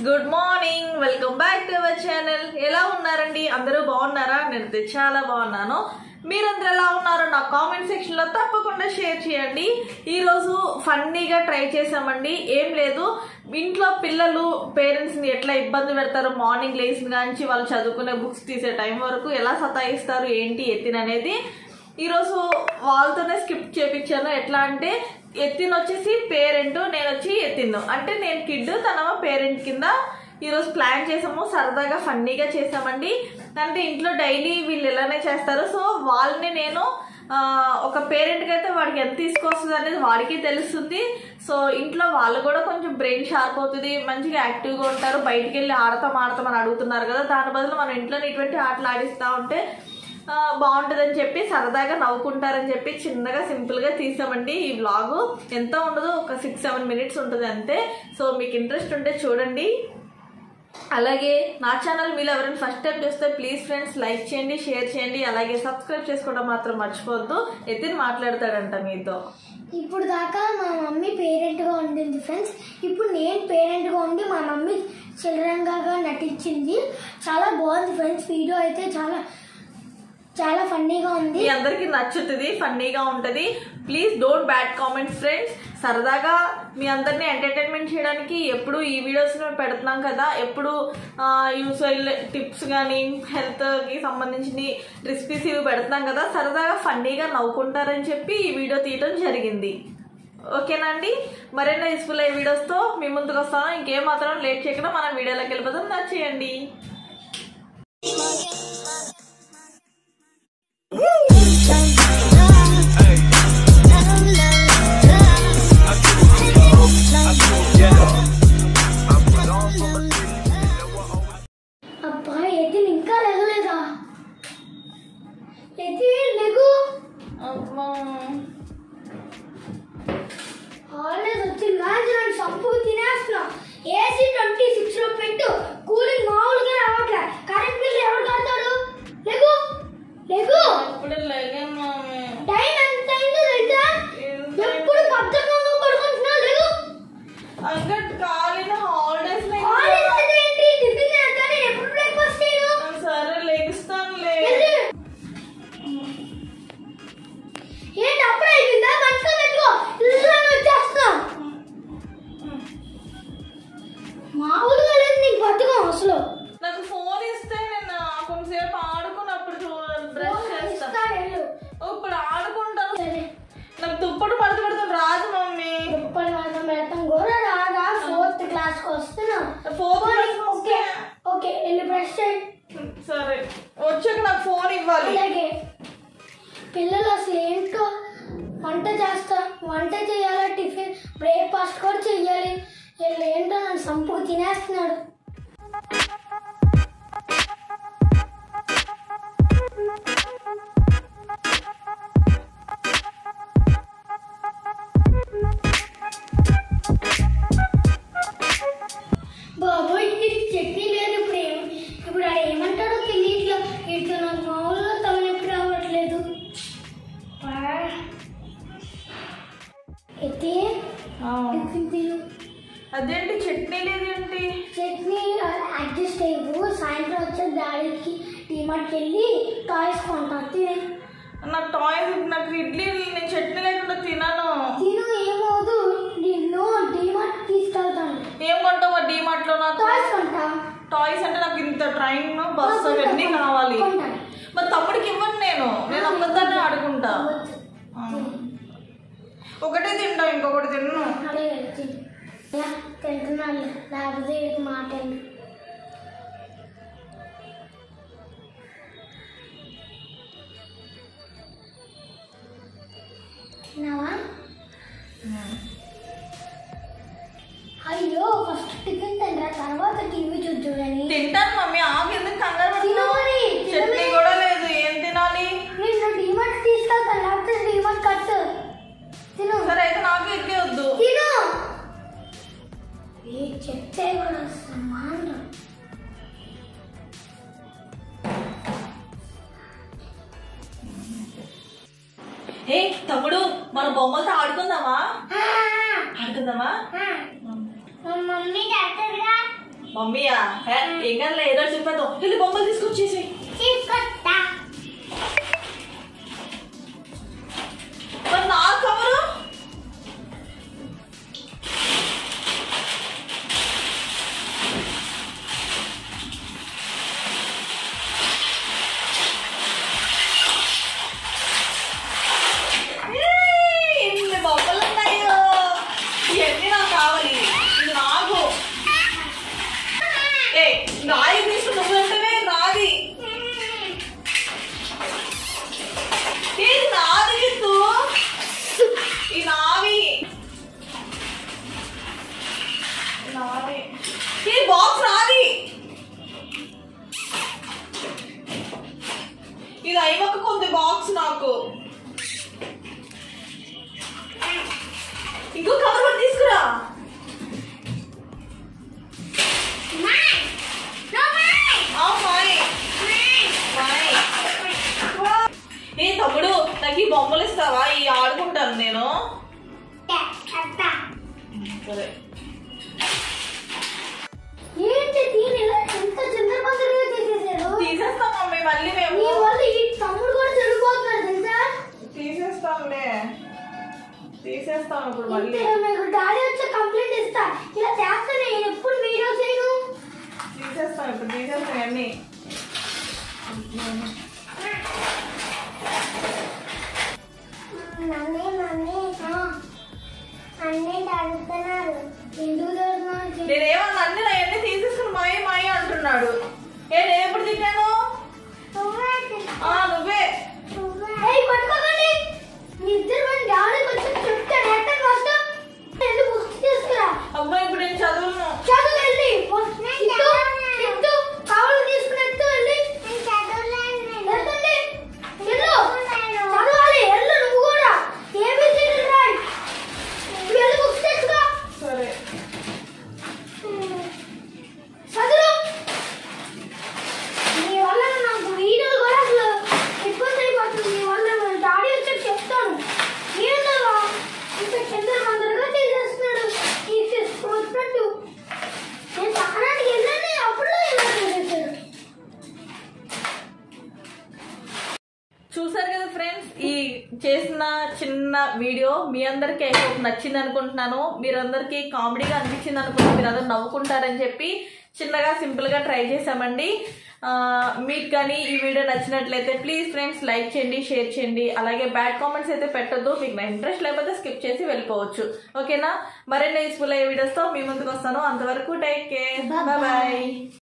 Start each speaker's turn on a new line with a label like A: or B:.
A: Good morning welcome back to our channel ఎలా ఉన్నారండి అందరూ బాగున్నారా నేనైతే చాలా బాగున్నాను మీరందరూ ఎలా ఉన్నారో నా కామెంట్ సెక్షన్ లో తప్పకుండా షేర్ చేయండి ఈ రోజు ఫన్నీగా ట్రై చేసామండి ఏం లేదు ఇంట్లో పిల్లలు పేరెంట్స్ ని ఎట్లా ఇబ్బంది పెడతారు మార్నింగ్ లేచిన కాంచి వాళ్ళు చదువుకునే బుక్స్ తీసే టైం వరకు ఎలా సతాయిస్తారు ఏంటి ఎత్తిన అనేది ఈరోజు వాళ్ళతోనే స్కిప్ చేపించాను ఎట్లా అంటే ఎత్తిన వచ్చేసి పేరెంట్ నేను వచ్చి ఎత్తిన్ను అంటే నేను కిడ్ తనమో పేరెంట్ కింద ఈరోజు ప్లాన్ చేసాము సరదాగా ఫన్నీగా చేసామండి అంటే ఇంట్లో డైలీ వీళ్ళు ఇలానే చేస్తారు సో వాళ్ళని నేను ఆ, ఒక పేరెంట్కి అయితే వాడికి ఎంత తీసుకొస్తుంది అనేది వాడికి తెలుస్తుంది సో ఇంట్లో వాళ్ళు కూడా కొంచెం బ్రెయిన్ షార్ప్ అవుతుంది మంచిగా యాక్టివ్గా ఉంటారు బయటికి వెళ్ళి ఆడతాం ఆడతాం అని అడుగుతున్నారు కదా దాని బదులు మనం ఇంట్లోనే ఇటువంటి ఆటలు ఆడిస్తూ ఉంటే ఆ, బాగుంటుందని చెప్పి సరదాగా నవ్వుకుంటారని చెప్పి చిన్నగా సింపుల్ గా తీసామండి ఈ వ్లాగ్ ఎంత ఉండదు ఒక సిక్స్ సెవెన్ మినిట్స్ ఉంటుంది అంతే సో మీకు ఇంట్రెస్ట్ ఉంటే చూడండి అలాగే నా ఛానల్ మీరు ఎవరైనా ఫస్ట్ టైం చూస్తే ప్లీజ్ ఫ్రెండ్స్ లైక్ చేయండి షేర్ చేయండి అలాగే సబ్స్క్రైబ్ చేసుకోవడం మాత్రం మర్చిపోవద్దు ఎత్తిని మాట్లాడతాడంట మీతో
B: ఇప్పుడు దాకా మా మమ్మీ పేరెంట్గా ఉండింది ఫ్రెండ్స్ ఇప్పుడు నేను పేరెంట్గా ఉండి మా మమ్మీ చిల్డ్రన్గా నటించింది చాలా బాగుంది ఫ్రెండ్స్ వీడియో అయితే చాలా చాలా ఫన్నీగా ఉంది
A: మీ అందరికి నచ్చుతుంది ఫన్నీగా ఉంటది please don't bad comments friends సరదాగా మీ అందరినీ ఎంటర్టైన్మెంట్ చేయడానికి ఎప్పుడు ఈ వీడియోస్ పెడుతున్నాం కదా ఎప్పుడు యూస్ఫుల్ టిప్స్ కానీ హెల్త్ కి సంబంధించిన రెసిపీస్ ఇవి పెడుతున్నాం కదా సరదాగా ఫన్నీగా నవ్వుకుంటారని చెప్పి ఈ వీడియో తీయడం జరిగింది ఓకేనా అండి మరెన్నో యూస్ఫుల్ అయ్యే వీడియోస్తో మీ ముందుకు వస్తాను ఇంకేం మాత్రం లేట్ చేయకుండా మనం వీడియోలోకి వెళ్ళిపోతాం నచ్చేయండి
B: అబ్బా ఎత్తిని ఇంకా లేగలేదా ఎత్తి లేగు హాలిడేస్ వచ్చింది కానీ నన్ను సంపు తినేస్తున్నా ఏసీ ట్వంటీ సిక్స్ లో పెట్టు కూలింగ్ మామూలుగా రావట్లే కరెంట్ బిల్ ఎవరు కడతాడు లేగు లేగు
A: ఇప్పుడు లేగాను మామే
B: టైం ఎంత అయిందో తెలుసా ఎప్పుడు బద్దకంగా పడుకుంటున్నావు లేగు
A: అంగట్ కాలిన హాలిడేస్
B: హాలిడేస్ అయితే ఏంటి టిఫిన్ చేస్తా నేను ఎప్పుడు బ్రేక్ఫాస్ట్ చేయను
A: సరే లెగిస్తానులే
B: వెళ్ళు. ఏంటి అప్పుడే అయిపోయిందా మంచిగా పెట్టుకో ఇల్లు వచ్చేస్తున్నాం మామూలుగా లేదు నీకు బతుకం అసలు
A: నాకు ఫోన్ ఇస్తే నేను కొంతసేపు ఆడుకున్నప్పుడు బ్రష్ చేస్తా
B: ఇస్తాను వెళ్ళు.
A: ఇప్పుడు ఆడుకుంటాను
B: సరే
A: నాకు దుప్పటి పడుతు పడుతుంది రాదు మమ్మీ
B: ముప్పై మాత్రం పెడతాం కూడా రాగా ఫోర్త్ క్లాస్ కి వస్తున్నాం
A: ఫోర్త్ క్లాస్
B: ఓకే ఓకే వెళ్ళి బ్రష్ చేయి
A: సరే వచ్చాక నాకు ఫోన్ ఇవ్వాలి
B: అలాగే పిల్లలు అసలు ఏంటో వంట చేస్తా వంట చేయాలా టిఫిన్ బ్రేక్ఫాస్ట్ కూడా చెయ్యాలి వీళ్ళు ఏంటో నన్ను సంపుకు తినేస్తున్నాడు బాబోయ్ ఇది చట్నీ లేదు ఇప్పుడు ఏం ఇప్పుడు ఆడ ఏమంటాడో తెలియట్లా ఇటు నాకు మామూలుగా తలనొప్పి రావట్లేదు ఆ. అయితే టిఫిన్ తిను
A: అదేంటి చట్నీ లేదేంటి
B: చట్నీ అడ్జస్ట్ అయ్యి సాయంత్రం వచ్చే డాడీకి డిమార్ట్కి వెళ్ళి టాయ్స్ కొంటాను తినే
A: నాకు టాయ్స్ నాకు ఇడ్లీ నేను చట్నీ లేకుండా తినాను
B: తిను ఏమవుదు నిన్ను డిమార్ట్ తీసుకెళ్తాను
A: ఏం కొంటావు డీమార్ట్ లో నాకు
B: టాయ్స్ కొంటా
A: టాయ్స్ అంటే నాకు ఇంత ట్రైన్ బస్ అవన్నీ కావాలి
B: కొంటాను
A: మరి తమ్ముడికి ఇవ్వను నేను నేను ఒక్కదాన్ని ఆడుకుంటా ఆ. ఒకటే తింటా ఇంకొకటి తిన్ను
B: అలాగే తిను యా, తింటున్నాను లేకపోతే వీడికి మాట ఏంటి? తిన్నావా అయ్యో ఫస్ట్ టిఫిన్ తినరా తర్వాత టీవీ చూద్దురని
A: తింటాను మమ్మీ ఆకు ఎందుకు కంగారు
B: తిను
A: పడుతున్నావు?
B: మరి, తిను
A: చట్నీ
B: మరి.
A: కూడా లేదు ఏం తినాలి
B: నిన్ను డిమార్ట్ తీసుకెళ్తాను లేకపోతే డిమార్ట్ కట్టు తిను
A: సరే అయితే నాకు ఇడ్లీ వద్దు
B: తిను ఏ చెప్తే కూడా సమానం
A: ఏ తమ్ముడు మన బొమ్మలతో ఆడుకుందామా ఆడుకుందామా
B: మా మమ్మీ డాక్టర్గా
A: మమ్మీయా హే, ఏం కదలే ఏదో చెప్పేద్దాం వెళ్ళి బొమ్మలు తీసుకొచ్చేసి
B: తీసుకొస్తా
A: మరి నా కవరు ఏయ్, ఎన్ని బొమ్మలు ఉన్నాయో ఇవన్నీ నాకు కావాలి ఇది నాకు ఏ నాయి తీసుకుని నువ్వంటేనే నాది ఇది నాది గిత్తు ఈ నావి నావి ఈ బాక్స్ నాది ఇది అయిపోక కొంది బాక్స్ నాకు ఇంకో కవర్ కూడా తీసుకురా ఆ, మాయ్. మాయ్. ఏ తమ్ముడు నాకు ఈ బొమ్మలు ఇస్తావా ఈ ఆడుకుంటాను నేను సరే
B: ఏంటి దీని ఇలా ఎంత చిందరబందరగా చేసేసారు
A: తీసేస్తాం మమ్మీ మళ్ళీ
B: నీ
A: మేము
B: వల్ల ఈ తమ్ముడు కూడా చెడిపోతున్నాడు తెలుసా
A: తీసేస్తాంలే తీసేస్తాం ఇప్పుడు మళ్ళీ
B: ఇంతే మీకు డాడీ వచ్చి కంప్లైంట్ ఇస్తా ఇలా చేస్తే నేను ఎప్పుడు వీడియో చేయను
A: తీసేస్తాం ఇప్పుడు తీసేస్తాం అన్ని
B: నన్నే నన్నే అన్నీ అడుగుతున్నారు ఎందుకు చదువుతున్నారు
A: నేనేమన్నా అన్ని నా అన్ని తీసేసుకుని మాయ మాయ అంటున్నాడు ఏ నేను ఎప్పుడు తిట్టాను ఆ నువ్వే
B: ఏయ్ పట్టుకోకండి మీ ఇద్దరు మన డాడీకి వచ్చి చెప్తాడు ఎక్కడ వస్తాం వెళ్ళి బుక్స్ తీసుకురా
A: అమ్మా ఇప్పుడు నేను చదువును
B: చదువు వెళ్ళి ఇత్తు ఇత్తు కావాలి తీసుకున్నట్టు వెళ్ళి వెళ్తుంది వెళ్ళు చదవాలి వెళ్ళు నువ్వు కూడా ఏబిసిడీలు రాయి ఇప్పుడు వెళ్ళి బుక్స్ తెచ్చుకో
A: సరే
B: చదువు నీ వల్ల నాకు వీడియోలు కూడా అసలు ఇబ్బంది అయిపోతుంది నీ వల్ల నేను డాడీ వచ్చి చెప్తాను ఏంటో ఇంత చిందర మందరగా చేసేస్తున్నాడు నీకు వచ్చినట్టు నేను సహనానికి వెళ్ళండి అప్పుడు ఇలా చేసేసాడు
A: చూసారు కదా ఫ్రెండ్స్ ఈ చేసిన చిన్న వీడియో మీ అందరికీ ఐ హోప్ నచ్చింది అనుకుంటున్నాను మీరందరికీ కామెడీగా అనిపించింది అనుకుంటున్నాను మీరు అందరు నవ్వుకుంటారని చెప్పి చిన్నగా సింపుల్గా ట్రై చేసామండి ఆ, మీకు కానీ ఈ వీడియో నచ్చినట్లయితే ప్లీజ్ ఫ్రెండ్స్ లైక్ చేయండి షేర్ చేయండి అలాగే బ్యాడ్ కామెంట్స్ అయితే పెట్టొద్దు మీకు నా ఇంట్రెస్ట్ లేకపోతే స్కిప్ చేసి వెళ్ళిపోవచ్చు ఓకేనా మరిన్ని యూస్ఫుల్ అయ్యే వీడియోస్తో మీ ముందుకు వస్తాను అంతవరకు టేక్ కేర్ బాయ్